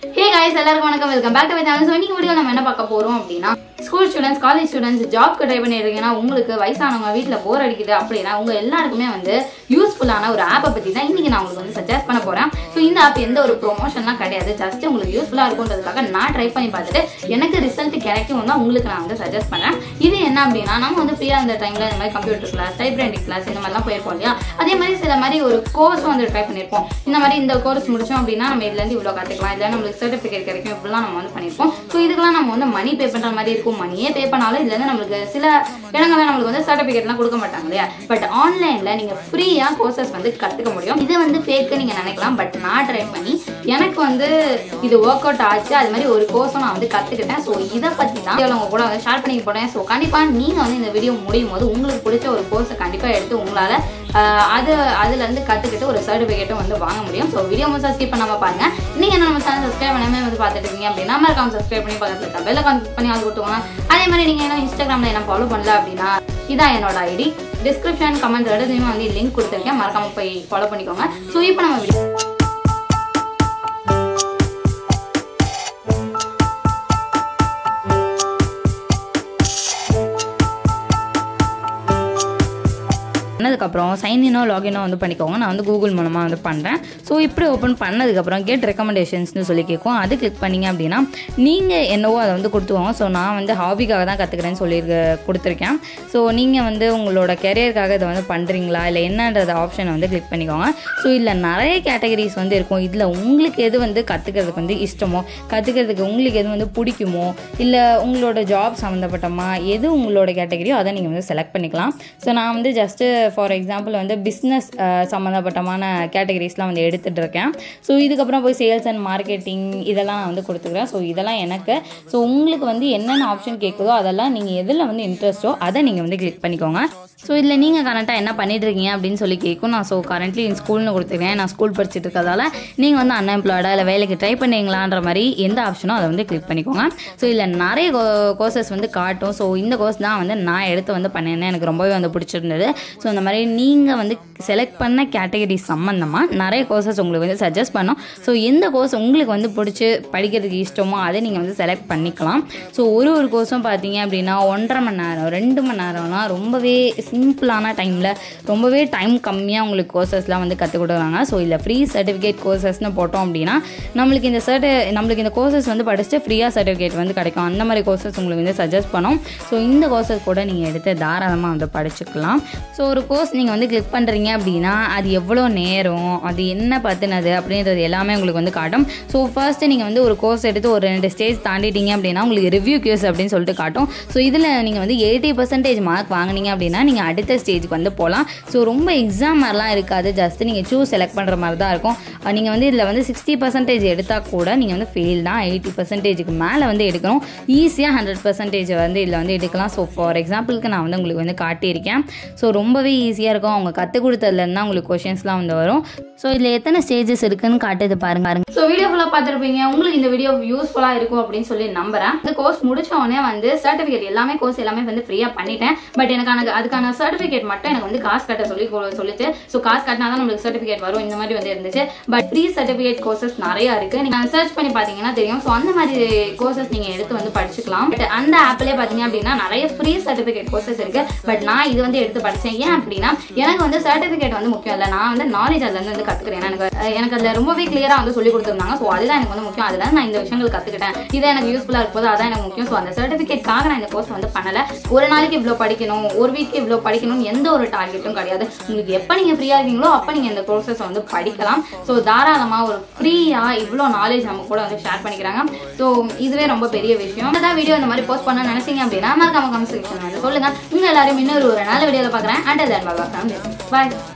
ஹே guys எல்லாருக்கும் வணக்கம் welcome back to my channel so இன்னைக்கு வீடியோ நம்ம என்ன பார்க்க போறோம் அப்படின்னா ஸ்கூல் ஸ்டூடெண்ட்ஸ் காலேஜ் ஸ்டூடெண்ட்ஸ் ஜாப்க்கு ட்ரை பண்ணிருக்கீங்கன்னா உங்களுக்கு வயசானவங்க வீட்டில் போர் அடிக்குது அப்படின்னா உங்க எல்லாருக்குமே வந்து யூஸ்ஃபுல்லான ஒரு ஆப்பை பத்தி தான் இன்னைக்கு நான் உங்களுக்கு வந்து சஜஸ்ட் பண்ண போறேன் ஸோ இந்த ஆப் எந்த ஒரு ப்ரொமோஷன்லாம் கிடையாது ஜஸ்ட் உங்களுக்கு யூஸ்ஃபுல்லாக இருக்குன்றதுக்காக நான் ட்ரை பண்ணி பார்த்துட்டு எனக்கு ரிசல்ட் கிடைக்கும் தான் உங்களுக்கு நான் வந்து சஜஸ்ட் பண்ணேன் இது என்ன அப்படின்னா நம்ம வந்து ஃப்ரீயாக இருந்த டைம்ல இந்த மாதிரி கம்ப்யூட்டர் கிளாஸ் டைப்ரைட்டிங் கிளாஸ் இந்த மாதிரிலாம் போயிருப்போம் இல்லையா அதே மாதிரி சில மாதிரி ஒரு கோர்ஸும் வந்து ட்ரை பண்ணியிருப்போம் இந்த மாதிரி இந்த கோர்ஸ் முடிச்சோம் அப்படின்னா நம்ம இதுலேருந்து இவ்வளோ கற்றுக்கலாம் இதில் நம்மளுக்கு சர்டிஃபிகேட் கிடைக்கும் இப்படிலாம் நம்ம வந்து பண்ணியிருப்போம் ஸோ இதுக்கெல்லாம் நம்ம வந்து மணி பே பண்ணுற மாதிரி இருக்கும் மணியே பே பண்ணாலும் இதுலேருந்து நம்மளுக்கு சில இடங்கள்ல நம்மளுக்கு வந்து சர்டிஃபிகேட்லாம் கொடுக்க மாட்டாங்க இல்லையா பட் ஆன்லைனில் நீங்கள் ஃப்ரீயாக கோர்சஸ் வந்து கற்றுக்க முடியும் இது வந்து ஃபேக்கு நீங்கள் நினைக்கலாம் பட் நான் ட்ரை பண்ணி எனக்கு வந்து இது ஒர்க் அவுட் ஆச்சு அது மாதிரி ஒரு கோர்ஸும் நான் வந்து கற்றுக்கிட்டேன் ஸோ இதை பற்றி தான் வீடியோவில் உங்க கூட வந்து ஷேர் பண்ணி போனேன் ஸோ கண்டிப்பாக நீங்கள் வந்து இந்த வீடியோ முடியும் போது உங்களுக்கு பிடிச்ச ஒரு கோர்ஸை கண்டிப்பாக எடுத்து உங்களால் அது அதுலேருந்து கற்றுக்கிட்டு ஒரு சர்டிஃபிகேட்டும் வந்து வாங்க முடியும் ஸோ வீடியோ முழுசாக ஸ்கிப் பண்ணாமல் பாருங்கள் நீங்கள் நம்ம சேனல் சப்ஸ்கிரைப் பண்ணாமல் வந்து பார்த்துட்டு இருக்கீங்க அப்படின்னா மறக்காம சப்ஸ்கிரைப் பண்ணி பக்கத்தில் இருக்க பெல்ல கான்டெக்ட் பண்ணி அது கொடுத்துவாங்க அதே மாதிரி நீங்கள் என்ன இன்ஸ்டாகிராமில் என்ன ஃபாலோ பண்ணல அப்படின்னா இதான் என்னோட ஐடி டிஸ்கிரிப்ஷன் கமெண்ட் ரெண்டுலையுமே வந்து லிங்க் கொடுத்துருக்கேன் மறக்காம போய் ஃபாலோ பண்ணிக்கோங்க ஸோ இப்போ நம்ம வீடியோ பண்ணதுக்கப்புறம் சைன்இனோ லாகினோ வந்து பண்ணிக்கோங்க நான் வந்து கூகுள் மூலமாக வந்து பண்ணுறேன் ஸோ இப்படி ஓப்பன் பண்ணதுக்கப்புறம் கெட் ரெக்கமெண்டேஷன்ஸ்னு சொல்லி கேட்கும் அது கிளிக் பண்ணிங்க அப்படின்னா நீங்கள் என்னவோ அதை வந்து கொடுத்துவாங்க ஸோ நான் வந்து ஹாபிக்காக தான் கற்றுக்கிறேன்னு சொல்லி கொடுத்துருக்கேன் ஸோ நீங்கள் வந்து உங்களோட கெரியருக்காக இதை வந்து பண்ணுறீங்களா இல்லை என்னன்றத ஆப்ஷனை வந்து கிளிக் பண்ணிக்கோங்க ஸோ இதில் நிறைய கேட்டகரிஸ் வந்து இருக்கும் இதில் உங்களுக்கு எது வந்து கற்றுக்கிறதுக்கு வந்து இஷ்டமோ கற்றுக்கிறதுக்கு உங்களுக்கு எது வந்து பிடிக்குமோ இல்லை உங்களோட ஜாப் சம்மந்தப்பட்டமா எது உங்களோட கேட்டகரியோ அதை நீங்கள் வந்து செலக்ட் பண்ணிக்கலாம் ஸோ நான் வந்து ஜஸ்ட்டு ஃபார் எக்ஸாம்பிள் வந்து பிஸ்னஸ் சம்மந்தப்பட்டமான கேட்டகரிஸ்லாம் வந்து எடுத்துகிட்டு இருக்கேன் ஸோ இதுக்கப்புறம் போய் சேல்ஸ் அண்ட் மார்க்கெட்டிங் இதெல்லாம் நான் வந்து கொடுத்துக்கிறேன் ஸோ இதெல்லாம் எனக்கு ஸோ உங்களுக்கு வந்து என்னென்ன ஆப்ஷன் கேட்குதோ அதெல்லாம் நீங்கள் எதில் வந்து இன்ட்ரெஸ்ட்டோ அதை நீங்கள் வந்து கிளிக் பண்ணிக்கோங்க ஸோ இதில் நீங்கள் கரெக்டாக என்ன பண்ணிட்டு இருக்கீங்க அப்படின்னு சொல்லி கேட்கும் நான் ஸோ கரண்ட்லி ஸ்கூல்னு கொடுத்துருக்கேன் நான் ஸ்கூல் படிச்சுட்டு இருக்கிறதால நீங்கள் வந்து அன்எம்ப்ளாய்டா இல்லை வேலைக்கு ட்ரை பண்ணீங்களான்ற மாதிரி எந்த ஆப்ஷனோ அதை வந்து கிளிக் பண்ணிக்கோங்க ஸோ இதில் நிறைய கோர்சஸ் வந்து காட்டும் ஸோ இந்த கோர்ஸ் தான் வந்து நான் எடுத்து வந்து பண்ணியிருந்தேன் எனக்கு ரொம்பவே வந்து பிடிச்சிருந்தது ஸோ இந்த மாதிரி நீங்கள் வந்து செலக்ட் பண்ண கேட்டகரி சம்மந்தமாக நிறைய கோர்சஸ் உங்களுக்கு வந்து சஜஸ்ட் பண்ணோம் ஸோ எந்த கோர்ஸ் உங்களுக்கு வந்து பிடிச்சி படிக்கிறதுக்கு இஷ்டமோ அதை நீங்கள் வந்து செலக்ட் பண்ணிக்கலாம் ஸோ ஒரு ஒரு கோர்ஸும் பார்த்தீங்க அப்படின்னா ஒன்றரை மணி நேரம் ரெண்டு மணி நேரம்லாம் ரொம்பவே சிம்பிளான டைமில் ரொம்பவே டைம் கம்மியாக உங்களுக்கு கோர்சஸ்லாம் வந்து கற்றுக் கொடுக்குறாங்க ஸோ இல்லை ஃப்ரீ சர்டிஃபிகேட் கோர்சஸ்னு போட்டோம் அப்படின்னா நம்மளுக்கு இந்த சர்டி நம்மளுக்கு இந்த கோர்சஸ் வந்து படிச்சுட்டு ஃப்ரீயாக சர்டிஃபிகேட் வந்து கிடைக்கும் அந்த மாதிரி கோர்சஸ் உங்களுக்கு வந்து சஜஸ்ட் பண்ணோம் ஸோ இந்த கோர்சஸ் கூட நீங்கள் எடுத்து தாராளமாக வந்து படிச்சுக்கலாம் ஸோ ஒரு கோர்ஸ் நீங்கள் வந்து கிளிக் பண்ணுறீங்க அப்படின்னா அது எவ்வளோ நேரம் அது என்ன பற்றினது அப்படின்றது எல்லாமே உங்களுக்கு வந்து காட்டும் ஸோ ஃபர்ஸ்ட்டு நீங்கள் வந்து ஒரு கோர்ஸ் எடுத்து ஒரு ரெண்டு ஸ்டேஜ் தாண்டிட்டீங்க அப்படின்னா உங்களுக்கு ரிவ்யூ கியூஸ் அப்படின்னு சொல்லிட்டு காட்டும் ஸோ இதில் நீங்கள் வந்து எயிட்டி பர்சன்டேஜ் மார்க் வாங்கினீங்க அப்படின்னா நீங்கள் அடுத்த ஸ்டேஜுக்கு வந்து போகலாம் ஸோ ரொம்ப எக்ஸாம் மாதிரிலாம் இருக்காது ஜஸ்ட் நீங்கள் சூஸ் செலக்ட் பண்ணுற மாதிரி தான் இருக்கும் நீங்கள் வந்து இதில் வந்து சிக்ஸ்டி பர்சன்டேஜ் எடுத்தால் கூட நீங்கள் வந்து ஃபெயில் தான் எயிட்டி பர்சன்டேஜுக்கு மேலே வந்து எடுக்கணும் ஈஸியாக ஹண்ட்ரட் பர்சன்டேஜ் வந்து இதில் வந்து எடுக்கலாம் ஸோ ஃபார் எக்ஸாம்பிளுக்கு நான் வந்து உங்களுக்கு வந்து காட்டியிருக்கேன் ஸோ ரொம்பவே ஈஸியாக இருக்கும் அவங்க கற்றுக் கொடுத்ததுலேருந்து தான் உங்களுக்கு கொஷின்ஸ்லாம் வந்து வரும் ஸோ இதில் எத்தனை ஸ்டேஜஸ் இருக்குன்னு காட்டுது பாருங்க பாருங்க ஸோ வீடியோ ஃபுல்லாக பார்த்துருப்பீங்க உங்களுக்கு இந்த வீடியோ யூஸ்ஃபுல்லாக இருக்கும் அப்படின்னு சொல்லி நம்புறேன் இந்த கோர்ஸ் முடிச்ச உடனே வந்து சர்டிஃபிகேட் எல்லாமே கோர்ஸ் எல்லாமே வந்து ஃப்ரீயாக பண்ணிட்டேன் பட் எனக்கு எனக்கு அதுக்கான சர்டிஃபிகேட் மட்டும் எனக்கு வந்து காசு கட்ட சொல்லி கொ- சொல்லிச்சு ஸோ காசு கட்டினா தான் நம்மளுக்கு சர்டிஃபிகேட் வரும் இந்த மாதிரி வந்து இருந்துச்சு பட் ஃப்ரீ சர்டிஃபிகேட் கோர்சஸ் நிறைய இருக்கு நீங்க சர்ச் பண்ணி பார்த்தீங்கன்னா தெரியும் ஸோ அந்த மாதிரி கோர்சஸ் நீங்க எடுத்து வந்து படிச்சுக்கலாம் பட் அந்த ஆப்லேயே பார்த்தீங்க அப்படின்னா நிறைய ஃப்ரீ சர்டிஃபிகேட் கோர்சஸ் இருக்கு பட் நான் இது வந்து எடுத்து படிச்சேன் ஏன் அப்படின்னா எனக்கு வந்து சர்டிஃபிகேட் வந்து முக்கியம் இல்லை நான் வந்து நாலேஜ் அதுல இருந்து வந்து கத்துக்கிறேன் எனக்கு அஹ் எனக்கு அதுல ரொம்பவே கிளியரா வந்து சொல்லி கொடுத்துருந்தாங்க ஸோ அதுதான் எனக்கு வந்து முக்கியம் அதுல நான் இந்த விஷயங்கள் கத்துக்கிட்டேன் இது எனக்கு யூஸ்ஃபுல்லா இருக்கும்போது அதான் எனக்கு முக்கியம் ஸோ அந்த சர்டிஃபிகேட்காக நான் இந்த கோர்ஸ் வந்து பண்ணல ஒரு நாளைக்கு இவ்வளோ படிக்கணும் ஒரு வீக் இவ்வளோ படிக்கணும்னு எந்த ஒரு டார்கெட்டும் கிடையாது உங்களுக்கு எப்போ நீங்க ஃப்ரீயா இருக்கீங்களோ அப்போ நீங்க இந்த கோர்சஸ் வந்து படிக்கலாம் ஸோ தாராளமா ஒரு ஃப்ரீயா இவ்வளோ நாலேஜ் நம்ம கூட வந்து ஷேர் பண்ணிக்கிறாங்க ஸோ இதுவே ரொம்ப பெரிய விஷயம் அதான் வீடியோ இந்த மாதிரி போஸ்ட் பண்ண நினைச்சீங்க அப்படின்னா மறக்காம கமெண்ட் செக்ஷன் வந்து சொல்லுங்க உங்க எல்லாரும் இன்னொரு ஒரு நல்ல வீடியோல பார்க்குறேன் அண்ட் தென் பாய்